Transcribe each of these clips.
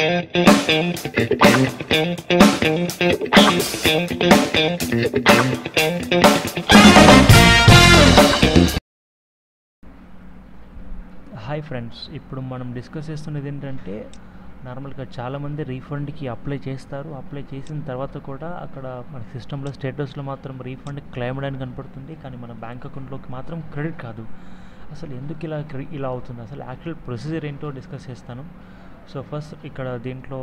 Hi friends ఇప్పుడు మనం discuss చేస్తున్నది ఏంటంటే నార్మల్గా చాలామంది రీఫండ్కి అప్లై చేస్తారు అప్లై చేసిన తర్వాత కూడా అక్కడ మన సిస్టంలో స్టేటస్లో మాత్రం రీఫండ్ క్లెయిమ్డ్ అని కనపడుతుంది కానీ మన బ్యాంక్ అకౌంట్లోకి మాత్రం క్రెడిట్ కాదు అసలు ఎందుకు ఇలా క్రె- ఇలా అవుతుంది అసలు యాక్చువల్ ప్రొసీజర్ ఏంటో డిస్కస్ చేస్తాను సో ఫస్ట్ ఇక్కడ దీంట్లో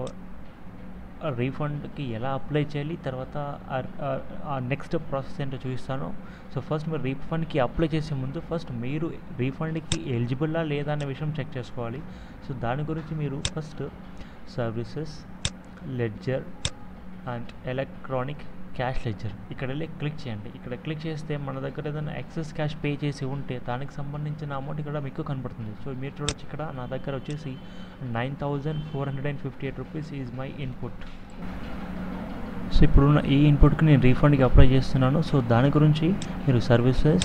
రీఫండ్కి ఎలా అప్లై చేయాలి తర్వాత ఆ నెక్స్ట్ ప్రాసెస్ ఏంటో చూపిస్తాను సో ఫస్ట్ మీరు రీఫండ్కి అప్లై చేసే ముందు ఫస్ట్ మీరు రీఫండ్కి ఎలిజిబుల్లా లేదా అనే విషయం చెక్ చేసుకోవాలి సో దాని గురించి మీరు first services ledger and electronic cash ledger ఇక్కడ వెళ్ళి క్లిక్ చేయండి ఇక్కడ క్లిక్ చేస్తే మన దగ్గర ఏదైనా ఎక్సెస్ క్యాష్ పే చేసి ఉంటే దానికి సంబంధించిన అమౌంట్ ఇక్కడ మీకు కనపడుతుంది సో మీరు చూడొచ్చు ఇక్కడ నా దగ్గర వచ్చేసి nine thousand four hundred and fifty eight rupees is my input so ఇప్పుడున్న ఈ ఇన్పుట్కి నేను రీఫండ్కి అప్లై చేస్తున్నాను సో దాని గురించి మీరు services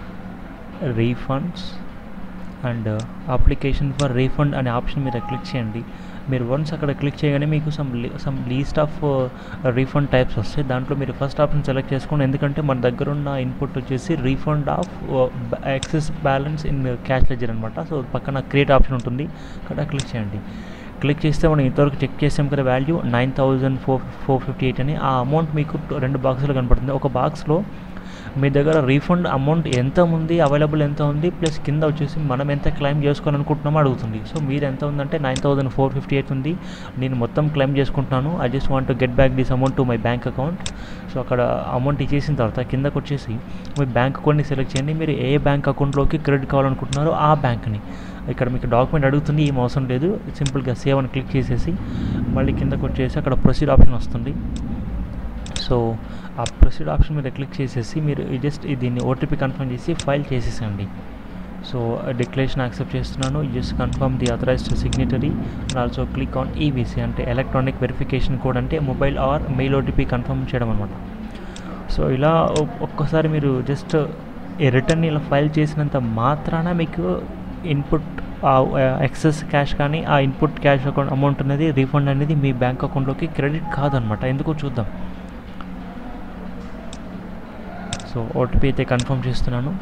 refunds and application for refund అనే ఆప్షన్ మీద క్లిక్ చేయండి మీరు వన్స్ అక్కడ క్లిక్ చేయగానే మీకు some some list of refund types వస్తాయి దాంట్లో మీరు ఫస్ట్ ఆప్షన్ సెలెక్ట్ చేసుకోండి ఎందుకంటే మన దగ్గర ఉన్న ఇన్పుట్ వచ్చేసి refund of excess balance in cash ledger అనమాట సో పక్కన క్రియేట్ ఆప్షన్ ఉంటుంది అక్కడ క్లిక్ చేయండి క్లిక్ చేస్తే మనం ఇంతవరకు చెక్ చేసాం కదా value nine thousand four four fifty eight అని ఆ అమౌంట్ మీకు రెండు బాక్సులు కనపడుతుంది ఒక బాక్స్లో మీ దగ్గర రీఫండ్ అమౌంట్ ఎంత ఉంది అవైలబుల్ ఎంత ఉంది ప్లస్ కింద వచ్చేసి మనం ఎంత క్లెయిమ్ చేసుకోవాలనుకుంటున్నామో అడుగుతుంది సో మీరు ఎంత ఉందంటే nine thousand four fifty eight ఉంది నేను మొత్తం క్లెయిమ్ చేసుకుంటున్నాను I just want to get back this amount to my bank account so అక్కడ అమౌంట్ ఇచ్చేసిన తర్వాత కిందకు వచ్చేసి మీ బ్యాంక్ అకౌంట్ని సెలెక్ట్ చేయండి మీరు ఏ బ్యాంక్ అకౌంట్లోకి క్రెడిట్ కావాలనుకుంటున్నారో ఆ బ్యాంక్ని ఇక్కడ మీకు డాక్యుమెంట్ అడుగుతుంది ఏం అవసరం లేదు సింపుల్గా సేవ్ అని క్లిక్ చేసేసి మళ్ళీ కిందకు వచ్చేసి అక్కడ ప్రొసీడ్ ఆప్షన్ వస్తుంది సో ఆ ప్రొసీడ్ ఆప్షన్ మీద క్లిక్ చేసేసి మీరు జస్ట్ దీన్ని ఓటీపీ కన్ఫర్మ్ చేసి ఫైల్ చేసేసండి సో డిక్లరేషన్ యాక్సెప్ట్ చేస్తున్నాను just confirm the authorized signatory and also click on EVC అంటే ఎలక్ట్రానిక్ వెరిఫికేషన్ కోడ్ అంటే mobile or mail OTP confirm చేయడం అనమాట సో ఇలా ఒ- ఒక్కసారి మీరు జస్ట్ రిటర్న్ ఇలా ఫైల్ చేసినంత మాత్రాన మీకు ఇన్పుట్ ఎక్సెస్ క్యాష్ కానీ ఆ ఇన్పుట్ క్యాష్ అకౌంట్ అమౌంట్ అనేది రీఫండ్ అనేది మీ బ్యాంక్ అకౌంట్లోకి క్రెడిట్ కాదనమాట ఎందుకో చూద్దాం సో ఓటీపీ అయితే కన్ఫర్మ్ చేస్తున్నాను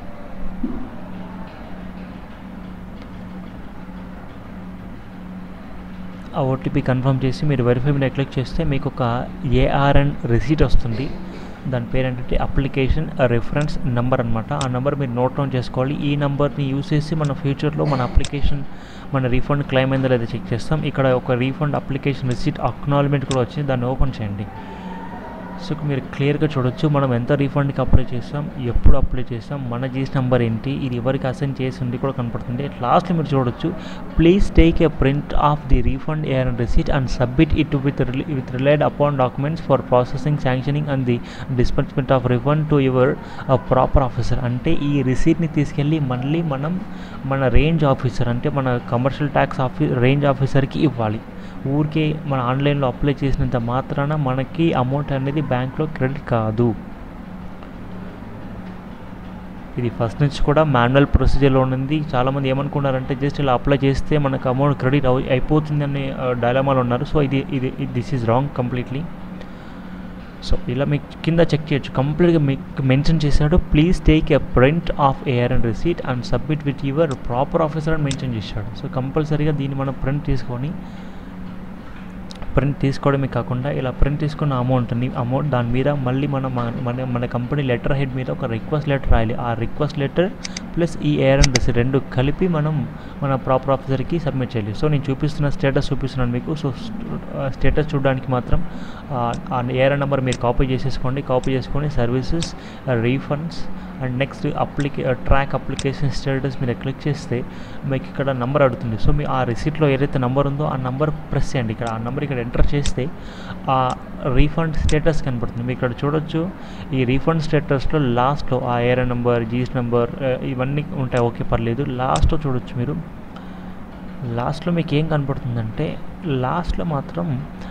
ఆ ఓటీపీ కన్ఫర్మ్ చేసి మీరు వెరిఫై మీద క్లిక్ చేస్తే మీకు ఒక ఏఆర్ఎన్ రిసీట్ వస్తుంది దాని పేరు ఏంటంటే అప్లికేషన్ రిఫరెన్స్ నెంబర్ అనమాట ఆ నెంబర్ మీరు నోట్ డౌన్ చేసుకోవాలి ఈ నెంబర్ని యూస్ చేసి మన ఫ్యూచర్లో మన అప్లికేషన్ మన రీఫండ్ క్లెయిమ్ అయిందో లేదో చెక్ చేస్తాం ఇక్కడ ఒక రీఫండ్ అప్లికేషన్ రిసీట్ అక్నాలజ్మెంట్ కూడా వచ్చింది దాన్ని ఓపెన్ చేయండి సో మీరు క్లియర్గా చూడొచ్చు మనం ఎంత రీఫండ్కి అప్లై చేస్తాం ఎప్పుడు అప్లై చేస్తాం మన జీస్ నెంబర్ ఏంటి ఇది ఎవరికి అసైన్ చేసి ఉంది కూడా కనపడుతుంది లాస్ట్లో మీరు చూడొచ్చు please take a print of the refund ARN receipt and submit it with with relied upon documents for processing sanctioning and the disbursement of refund to your proper officer అంటే ఈ రిసీట్ని తీసుకెళ్ళి మళ్ళీ మనం మన రేంజ్ ఆఫీసర్ అంటే మన commercial tax ఆఫీ range ఆఫీసర్కి ఇవ్వాలి ఊరికే మన ఆన్లైన్లో అప్లై చేసినంత మాత్రాన మనకి అమౌంట్ అనేది బ్యాంక్లో క్రెడిట్ కాదు ఇది ఫస్ట్ నుంచి కూడా మాన్యువల్ ప్రొసీజర్లో ఉంది చాలామంది ఏమనుకున్నారంటే జస్ట్ ఇలా అప్లై చేస్తే మనకు అమౌంట్ క్రెడిట్ అవు అయిపోతుంది అనే డైలమాలో ఉన్నారు సో ఇది ఇది this is wrong completely so ఇలా మీకు కింద చెక్ చేయొచ్చు కంప్లీట్గా మీకు మెన్షన్ చేశాడు please take a print of ARN receipt and submit with your proper officer అని మెన్షన్ చేశాడు సో కంపల్సరీగా దీన్ని మనం ప్రింట్ తీసుకొని ప్రింట్ తీసుకోవడమే కాకుండా ఇలా ప్రింట్ తీసుకున్న అమౌంట్ని అమౌంట్ దాని మీద మళ్ళీ మన మన మన కంపెనీ లెటర్ హెడ్ మీద ఒక రిక్వెస్ట్ లెటర్ రాయాలి ఆ రిక్వెస్ట్ లెటర్ ప్లస్ ఈ ఎయిర్ అండ్ రిసీట్ రెండు కలిపి మనం మన ప్రాపర్ ఆఫీసర్కి సబ్మిట్ చేయాలి సో నేను చూపిస్తున్న స్టేటస్ చూపిస్తున్నాను మీకు సో స్టేటస్ చూడడానికి మాత్రం ఆ ఎయిర్ నెంబర్ మీరు కాపీ చేసేసుకోండి కాపీ చేసుకొని సర్వీసెస్ రీఫండ్స్ అండ్ నెక్స్ట్ అప్లికే ట్రాక్ అప్లికేషన్ స్టేటస్ మీద క్లిక్ చేస్తే మీకు ఇక్కడ నెంబర్ అడుగుతుంది సో మీ ఆ రిసీట్లో ఏదైతే నెంబర్ ఉందో ఆ నెంబర్ ప్రెస్ చేయండి ఇక్కడ ఆ నెంబర్ ఇక్కడ ఎంటర్ చేస్తే ఆ రీఫండ్ స్టేటస్ కనపడుతుంది మీకు ఇక్కడ చూడొచ్చు ఈ రీఫండ్ స్టేటస్లో లాస్ట్లో ఆ ఏర్ నెంబర్ జీస్ నెంబర్ ఇవన్నీ ఉంటాయి ఓకే పర్లేదు లాస్ట్లో చూడొచ్చు మీరు లాస్ట్లో మీకు ఏం కనపడుతుందంటే లాస్ట్లో మాత్రం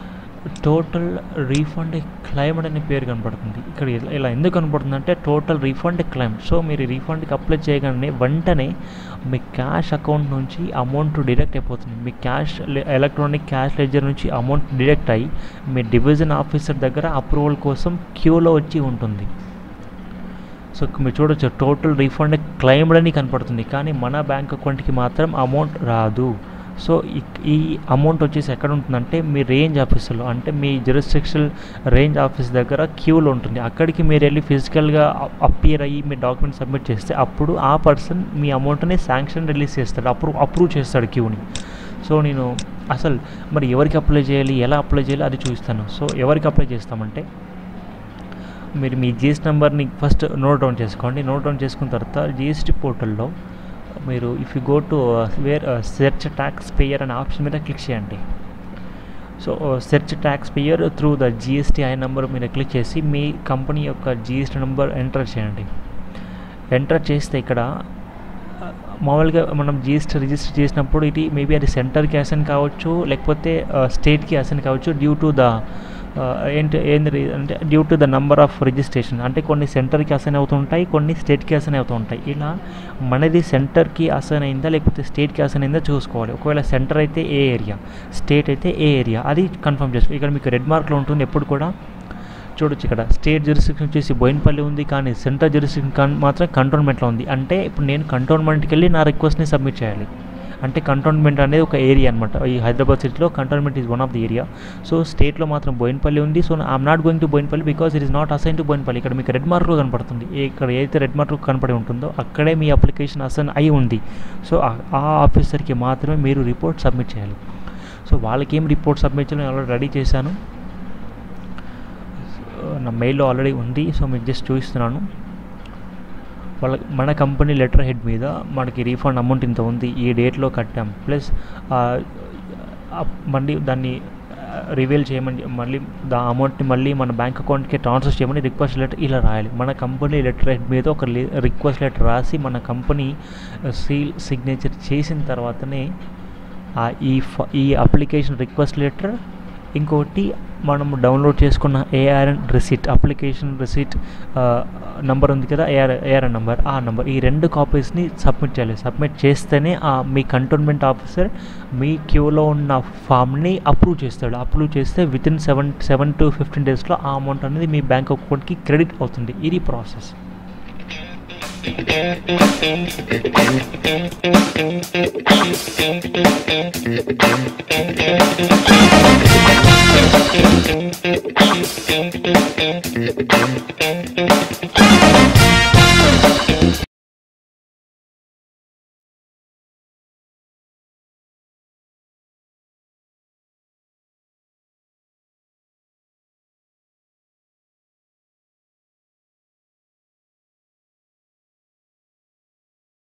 టోటల్ రీఫండ్ క్లైమ్ అనే పేరు కనపడుతుంది ఇక్కడ ఇలా- ఇలా ఎందుకు కనపడుతుంది అంటే టోటల్ రీఫండ్ క్లైమ్ సో మీరు రీఫండ్కి అప్లై చేయగానే వెంటనే మీ క్యాష్ అకౌంట్ నుంచి అమౌంట్ డిడక్ట్ అయిపోతుంది మీ క్యాష్ ఎలక్ట్రానిక్ క్యాష్ లెజర్ నుంచి అమౌంట్ డిడక్ట్ అయ్యి మీ డివిజన్ ఆఫీసర్ దగ్గర అప్రూవల్ కోసం క్యూలో వచ్చి ఉంటుంది సో మీరు చూడొచ్చు టోటల్ రీఫండ్ క్లైమ్డ్ అని కనపడుతుంది కానీ మన బ్యాంక్ అకౌంట్కి మాత్రం అమౌంట్ రాదు సో ఇక్- ఈ అమౌంట్ వచ్చేసి ఎక్కడ ఉంటుందంటే మీ రేంజ్ ఆఫీసులో అంటే మీ జ్యూరిస్టిక్షన్ రేంజ్ ఆఫీస్ దగ్గర క్యూలో ఉంటుంది అక్కడికి మీరు వెళ్ళి ఫిజికల్గా అపియర్ అయ్యి మీ డాక్యుమెంట్ సబ్మిట్ చేస్తే అప్పుడు ఆ పర్సన్ మీ అమౌంట్ని శాంక్షన్ రిలీజ్ చేస్తాడు అప్రూవ్ అప్రూవ్ చేస్తాడు క్యూని సో నేను అసలు మరి ఎవరికి అప్లై చేయాలి ఎలా అప్లై చేయాలి అది చూపిస్తాను సో ఎవరికి అప్లై చేస్తామంటే మీరు మీ జిఎస్టీ నెంబర్ని ఫస్ట్ నోట్ డౌన్ చేసుకోండి నోట్ డౌన్ చేసుకున్న తర్వాత జిఎస్టీ పోర్టల్లో మీరు if you go to where search tax payer అనే ఆప్షన్ మీద క్లిక్ చేయండి so search tax payer through the GST I number మీద క్లిక్ చేసి మీ కంపెనీ యొక్క జిఎస్టీ నెంబర్ ఎంటర్ చేయండి ఎంటర్ చేస్తే ఇక్కడ ఆ, మామూలుగా మనం జిఎస్టీ రిజిస్టర్ చేసినప్పుడు ఇది మేబీ అది సెంటర్కి అసైన్ కావచ్చు లేకపోతే స్టేట్కి అసైన్ కావచ్చు డ్యూ టు ద ఏంటి ఏంది రీ- అంటే due to the number of registration అంటే కొన్ని సెంటర్కి అసైన్ అవుతుంటాయి కొన్ని స్టేట్కి అసైన్ అవుతూ ఉంటాయి ఇలా మనది సెంటర్కి అసైన్ అయిందా లేకపోతే స్టేట్కి అసైన్ అయిందా చూసుకోవాలి ఒకవేళ సెంటర్ అయితే ఏ ఏరియా స్టేట్ అయితే ఏ ఏరియా అది కన్ఫర్మ్ చేసుకో ఇక్కడ మీకు రెడ్ మార్క్లో ఉంటుంది ఎప్పుడు కూడా చూడొచ్చు ఇక్కడ స్టేట్ జ్యూరిస్డిక్షన్ వచ్చేసి బోయినపల్లి ఉంది కానీ సెంట్రల్ జ్యూరిస్డిక్షన్ కన్ మాత్రం కంటోన్మెంట్లో ఉంది అంటే ఇప్పుడు నేను కంటోన్మెంట్కి వెళ్ళి నా రిక్వెస్ట్ని సబ్మిట్ చేయాలి అంటే కంటోన్మెంట్ అనేది ఒక ఏరియా అనమాట ఈ హైదరాబాద్ సిటీలో cantonment is one of the area so స్టేట్లో మాత్రం బోయినపల్లి ఉంది so I'm not going to Boinapalli because it is not assign to Boinapalli ఇక్కడ మీకు రెడ్ మార్క్లో కనపడుతుంది ఏ- ఇక్కడ ఏదైతే రెడ్ మార్క్ కనపడి ఉంటుందో అక్కడే మీ అప్లికేషన్ అసైన్ అయి ఉంది సో ఆ- ఆ ఆఫీసర్కి మాత్రమే మీరు రిపోర్ట్ సబ్మిట్ చేయాలి సో వాళ్ళకి ఏం రిపోర్ట్ సబ్మిట్ చేయాలో ఆల్రెడీ రెడీ చేశాను నా మెయిల్లో ఆల్రెడీ ఉంది సో మీకు జస్ట్ చూపిస్తున్నాను వాళ్ళ మన కంపెనీ లెటర్ హెడ్ మీద మనకి రీఫండ్ అమౌంట్ ఇంత ఉంది ఈ డేట్లో కట్టాం ప్లస్ మళ్ళీ దాన్ని రివీల్ చేయమని మళ్ళీ దా అమౌంట్ని మళ్ళీ మన బ్యాంక్ అకౌంట్కి ట్రాన్స్ఫర్ చేయమని రిక్వెస్ట్ లెటర్ ఇలా రాయాలి మన కంపెనీ లెటర్ హెడ్ మీద ఒక రిక్వెస్ట్ లెటర్ రాసి మన కంపెనీ సీల్ సిగ్నేచర్ చేసిన తర్వాతనే ఆ ఈ ఫ- ఈ అప్లికేషన్ రిక్వెస్ట్ లెటర్ ఇంకోటి మనం డౌన్లోడ్ చేసుకున్న ARN receipt application receipt number ఉంది కదా ఏఆర్ ఏఆర్ఎన్ నంబర్ ఆ నంబర్ ఈ రెండు కాపీస్ని సబ్మిట్ చేయాలి సబ్మిట్ చేస్తేనే ఆ మీ కంటోన్మెంట్ ఆఫీసర్ మీ క్యూలో ఉన్న ఫామ్ని అప్రూవ్ చేస్తాడు అప్రూవ్ చేస్తే within seven seven to fifteen డేస్లో ఆ అమౌంట్ అనేది మీ బ్యాంక్ అకౌంట్కి క్రెడిట్ అవుతుంది ఇది ప్రాసెస్ Thank you.